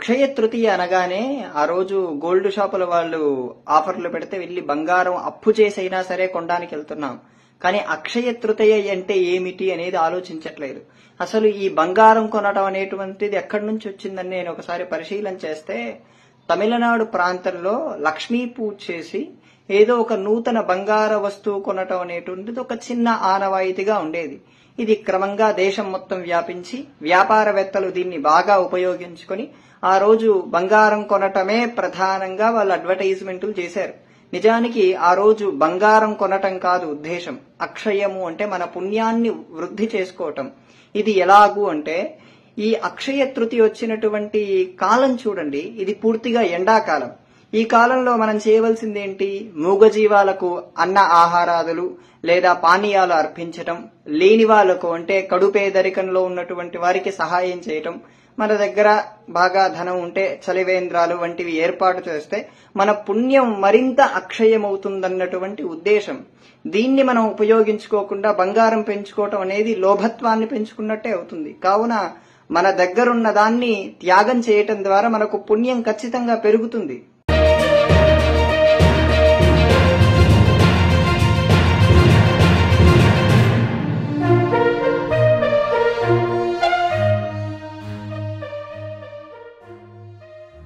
అక్షయ తృతీయ అనగానే ఆ రోజు గోల్డ్ షాపుల వాళ్ళు ఆఫర్లు పెడితే వెళ్లి బంగారం అప్పు చేసైనా సరే కొనడానికి వెళ్తున్నాం కానీ అక్షయ తృతీయ అంటే ఏమిటి అనేది ఆలోచించట్లేదు అసలు ఈ బంగారం కొనడం అనేటువంటిది ఎక్కడి నుంచి వచ్చిందని నేను ఒకసారి పరిశీలన చేస్తే తమిళనాడు ప్రాంతంలో లక్ష్మీ పూజ చేసి ఏదో ఒక నూతన బంగార వస్తువు కొనటం అనేటువంటిది ఒక చిన్న ఆనవాయితీగా ఉండేది ఇది క్రమంగా దేశం మొత్తం వ్యాపించి వ్యాపారవేత్తలు దీన్ని బాగా ఉపయోగించుకొని ఆ రోజు బంగారం కొనటమే ప్రధానంగా వాళ్ళు అడ్వర్టైజ్మెంట్లు చేశారు నిజానికి ఆ రోజు బంగారం కొనటం కాదు ఉద్దేశం అక్షయము అంటే మన పుణ్యాన్ని వృద్ధి చేసుకోవటం ఇది ఎలాగు అంటే ఈ అక్షయ తృతి వచ్చినటువంటి కాలం చూడండి ఇది పూర్తిగా ఎండాకాలం ఈ కాలంలో మనం చేయవలసింది ఏంటి మూగజీవాలకు అన్న ఆహారాదులు లేదా పానీయాలు అర్పించటం లేని వాళ్లకు అంటే కడుపేదరికంలో ఉన్నటువంటి వారికి సహాయం చేయటం మన దగ్గర బాగా ధనం ఉంటే చలివేంద్రాలు వంటివి ఏర్పాటు చేస్తే మన పుణ్యం మరింత అక్షయమవుతుందన్నటువంటి ఉద్దేశం దీన్ని మనం ఉపయోగించుకోకుండా బంగారం పెంచుకోవటం అనేది లోభత్వాన్ని పెంచుకున్నట్టే అవుతుంది కావున మన దగ్గరున్న దాన్ని త్యాగం చేయటం ద్వారా మనకు పుణ్యం ఖచ్చితంగా పెరుగుతుంది